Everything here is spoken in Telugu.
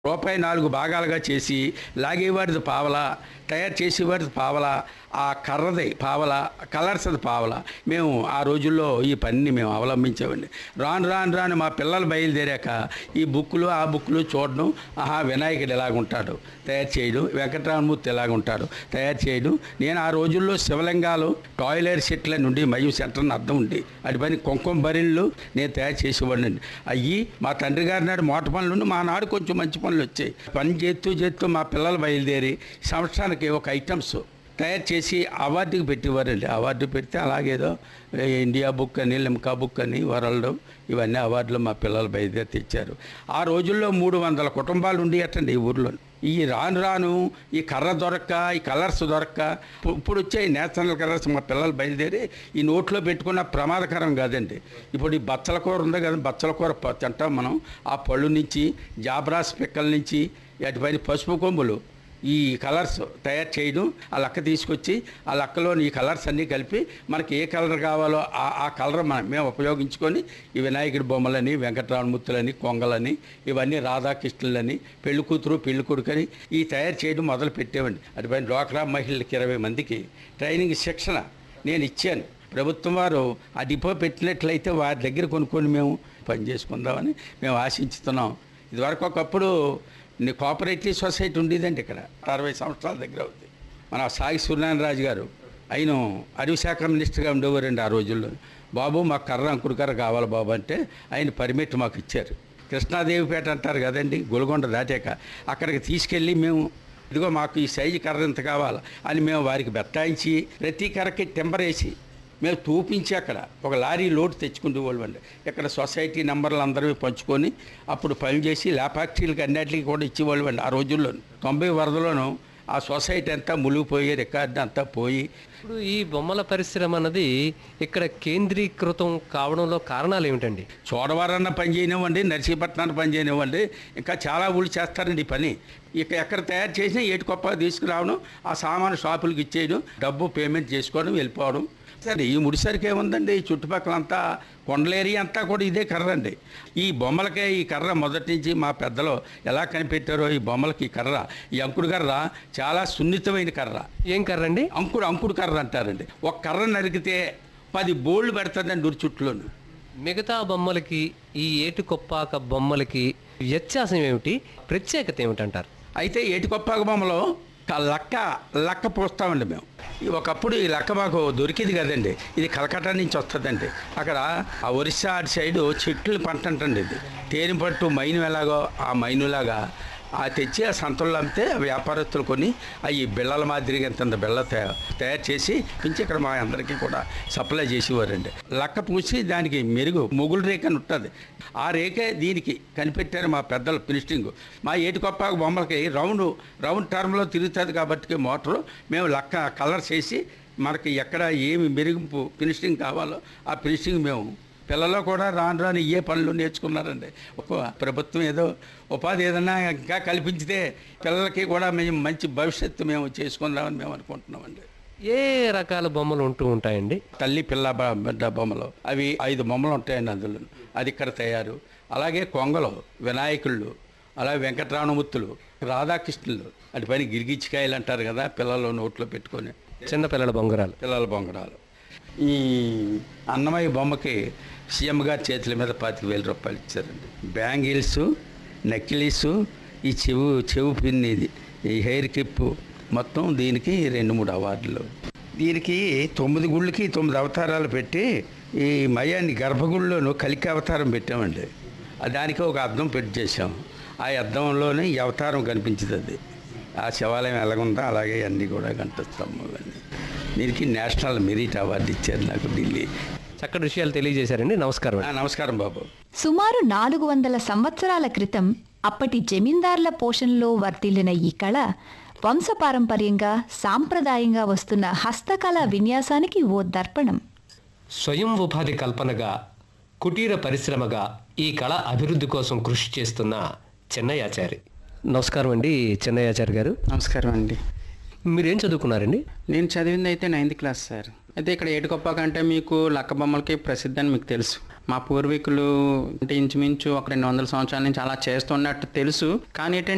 రూపాయి నాలుగు భాగాలుగా చేసి లాగేవాడిది పావలా తయారు చేసేవాడిది పావలా ఆ కర్రది పావలా కలర్స్ది పావలా మేము ఆ రోజుల్లో ఈ పనిని మేము అవలంబించామండి రాను రాను రాను మా పిల్లలు బయలుదేరాక ఈ బుక్కులు ఆ బుక్కులు చూడడం ఆహా వినాయకుడు ఎలాగుంటాడు తయారు చేయడం వెంకటరామమూర్తి ఎలాగుంటాడు తయారు చేయడం నేను ఆ రోజుల్లో శివలింగాలు టాయిలెట్ సెట్ల నుండి మయం సెంటర్ అని అర్థం ఉండి అటు పని కుంకుమ బరిళ్ళు నేను తయారు చేసేవాడిని అయ్యి మా తండ్రి గారి నాడు మోట పనులు ఉండి మా నాడు కొంచెం మంచి పనులు వచ్చాయి పని చేస్తూ చేస్తూ మా పిల్లలు బయలుదేరి సంవత్సరానికి ఒక ఐటమ్స్ తయారు చేసి అవార్డుకి పెట్టేవారండి అవార్డు పెడితే అలాగేదో ఏ ఇండియా బుక్ అని లిమ్కా బుక్ అని వరల్డ్ ఇవన్నీ అవార్డులు మా పిల్లలు బయలుదేరి తెచ్చారు ఆ రోజుల్లో మూడు వందల కుటుంబాలు ఉండేటండి ఈ ఊర్లో ఈ రాను రాను ఈ కర్ర దొరక్క ఈ కలర్స్ దొరక్క ఇప్పు- ఇప్పుడు వచ్చే నేషనల్ కలర్స్ మా పిల్లలు బయలుదేరి ఈ నోట్లో పెట్టుకున్న ప్రమాదకరం కాదండి ఇప్పుడు ఈ బచ్చల కూర ఉంది కదా బచ్చల కూర ప- తింటాం మనం ఆ పళ్ళు నుంచి జాబ్రాస్ పిక్కల నుంచి అటుపైన పసుపు కొమ్ములు ఈ కలర్స్ తయారు చేయడం ఆ లక్క తీసుకొచ్చి ఆ లక్కలో ఈ కలర్స్ అన్నీ కలిపి మనకి ఏ కలర్ కావాలో ఆ ఆ కలర్ మనం మేము ఉపయోగించుకొని ఈ వినాయకుడి బొమ్మలని వెంకటరామమూర్తులని కొంగలని ఇవన్నీ రాధాకృష్ణులని పెళ్లి కూతురు పెళ్లి కొడుకని ఈ తయారు చేయడం మొదలు పెట్టేవండి అటుపైన డ్వాక్రా మహిళలకి ఇరవై మందికి ట్రైనింగ్ శిక్షణ నేను ఇచ్చాను ప్రభుత్వం వారు ఆ డిపో పెట్టినట్లయితే వారి దగ్గర కొనుక్కొని మేము పని చేసుకుందామని మేము ఆశించుతున్నాం ఇదివరకు ఒకప్పుడు నీ కోఆపరేటివ్ సొసైటీ ఉండేదండి ఇక్కడ అరవై సంవత్సరాల దగ్గర అవుతుంది మన సాగి సూర్యనారాయణ గారు ఆయన అడవి శాఖ మినిస్టర్గా ఉండేవారండి ఆ రోజుల్లో బాబు మాకు కర్ర అంకుడు కర్ర కావాలి బాబు అంటే ఆయన పర్మిట్ మాకు ఇచ్చారు కృష్ణాదేవిపేట అంటారు కదండి గొలగొండ దాటాక అక్కడికి తీసుకెళ్ళి మేము ఇదిగో మాకు ఈ సైజు కర్ర ఎంత కావాలి అని మేము వారికి బెత్తాయించి ప్రతి కర్రకి టెంపర్ వేసి మేము తూపించి అక్కడ ఒక లారీ లోడ్ తెచ్చుకుంటూ వాళ్ళండి ఇక్కడ సొసైటీ నెంబర్లు అందరూ పంచుకొని అప్పుడు పనిచేసి ల్యాబ్ ఫ్యాక్టరీలకు అన్నిటికీ కూడా ఇచ్చేవాళ్ళు అండి ఆ రోజుల్లో తొంభై వరదలోనూ ఆ సొసైటీ అంతా మునిగిపోయి రికార్డు అంతా పోయి ఇప్పుడు ఈ బొమ్మల పరిశ్రమ అన్నది ఇక్కడ కేంద్రీకృతం కావడంలో కారణాలు ఏమిటండి చోడవరన్న పని చేయనివ్వండి నర్సీపట్నాన్ని పని చేయనివ్వండి ఇంకా చాలా ఊళ్ళు చేస్తారండి ఈ పని ఇక ఎక్కడ తయారు చేసినా ఏటుకొప్ప తీసుకురావడం ఆ సామాను షాపులకు ఇచ్చేయడం డబ్బు పేమెంట్ చేసుకోవడం వెళ్ళిపోవడం సరే ఈ ముడిసరికి ఏముందండి ఈ చుట్టుపక్కలంతా కొండల ఏరియా అంతా కూడా ఇదే కర్ర అండి ఈ బొమ్మలకే ఈ కర్ర మొదటి నుంచి మా పెద్దలు ఎలా కనిపెట్టారో ఈ బొమ్మలకి ఈ కర్ర ఈ అంకుడు కర్ర చాలా సున్నితమైన కర్ర ఏం కర్రండి అంకుడు అంకుడు కర్ర అంటారండి ఒక కర్ర నరికితే పది బోళ్ళు పెడుతుందండి ఉరి చుట్టులోను మిగతా బొమ్మలకి ఈ ఏటుకొప్పాక బొమ్మలకి వ్యత్యాసం ఏమిటి ప్రత్యేకత ఏమిటంటారు అయితే ఏటికొప్పాక బొమ్మలో క- లక్క లక్క పోస్తామండి మేము ఈ ఒకప్పుడు ఈ లక్క మాకు దొరికింది కదండి ఇది కలకట్టా నుంచి వస్తుందండి అక్కడ ఆ ఒరిస్సా అటు సైడు చెట్లు పంట అంటండి ఇది తేనె పట్టు మైను ఎలాగో ఆ మైనులాగా ఆ తెచ్చి ఆ సంతల్లో అమ్మితే ఆ వ్యాపారస్తులు కొని అవి బిళ్ళల మాదిరిగా ఇంత బిళ్ళ తయా- తయారు చేసి పెంచి ఇక్కడ మా అందరికీ కూడా సప్లై చేసేవారండి లక్క పూసి దానికి మెరుగు మొగులు రేఖ అని ఉంటుంది ఆ రేఖే దీనికి కనిపెట్టారు మా పెద్దల ఫినిషింగ్ మా ఏటికొప్పాకు బొమ్మలకి రౌండ్ రౌండ్ టర్మ్లో తిరుగుతుంది కాబట్టి మోటారు మేము లక్క కలర్స్ వేసి మనకి ఎక్కడ ఏమి మెరుగింపు ఫినిషింగ్ కావాలో ఆ ఫినిషింగ్ మేము పిల్లలు కూడా రాను రాను ఇయ్యే పనులు నేర్చుకున్నారండి ఒక ప్రభుత్వం ఏదో ఉపాధి ఏదన్నా ఇంకా కల్పించితే పిల్లలకి కూడా మేము మంచి భవిష్యత్తు మేము చేసుకుందామని మేము అనుకుంటున్నామండి ఏ రకాల బొమ్మలు ఉంటూ ఉంటాయండి తల్లి పిల్ల బ- బిడ్డ బొమ్మలు అవి ఐదు బొమ్మలు ఉంటాయండి అందులో అది ఇక్కడ తయారు అలాగే కొంగలు వినాయకుళ్ళు అలాగే వెంకటరామమూర్తులు రాధాకృష్ణులు అటు పైన గిరిగిచ్చికాయలు అంటారు కదా పిల్లలు నోట్లో పెట్టుకొని చిన్న పిల్లల బొంగరాలు పిల్లల బొంగరాలు ఈ అన్నమయ్య బొమ్మకి సీఎం గారి చేతుల మీద పాతిక వేల రూపాయలు ఇచ్చారండి బ్యాంగిల్స్ నెక్లెస్ ఈ చెవు చెవు పిన్ ఇది ఈ హెయిర్ క్లిప్ మొత్తం దీనికి రెండు మూడు అవార్డులు దీనికి తొమ్మిది గుళ్ళకి తొమ్మిది అవతారాలు పెట్టి ఈ మయాన్ని గర్భగుడిలోనూ కలికి అవతారం పెట్టామండి ఆ దానికి ఒక అద్దం పెట్టి చేసాం ఆ అద్దంలోనే ఈ అవతారం కనిపించింది ఆ శివాలయం ఎలాగుందో అలాగే అన్నీ కూడా కనిపిస్తాము ఇవన్నీ దీనికి నేషనల్ మెరిట్ అవార్డు ఇచ్చారు నాకు ఢిల్లీ చక్కటి విషయాలు తెలియజేశారండి నమస్కారం ఆ, నమస్కారం బాబు సుమారు నాలుగు వందల సంవత్సరాల క్రితం అప్పటి జమీందార్ల పోషణలో వర్తిల్లిన ఈ కళ వంశపారంపర్యంగా సాంప్రదాయంగా వస్తున్న హస్తకళ విన్యాసానికి ఓ దర్పణం స్వయం ఉపాధి కల్పనగా కుటీర పరిశ్రమగా ఈ కళ అభివృద్ధి కోసం కృషి చేస్తున్న చెన్నయాచారి నమస్కారం అండి చెన్నయాచారి గారు నమస్కారం అండి మీరేం చదువుకున్నారండి నేను చదివింది అయితే నైన్త్ క్లాస్ సార్ అయితే ఇక్కడ ఏటుకొప్ప కంటే మీకు లక్క బొమ్మలకి ప్రసిద్ధి అని మీకు తెలుసు మా పూర్వీకులు అంటే ఇంచుమించు ఒక రెండు వందల సంవత్సరాల నుంచి అలా చేస్తున్నట్టు తెలుసు కానీ ఏంటంటే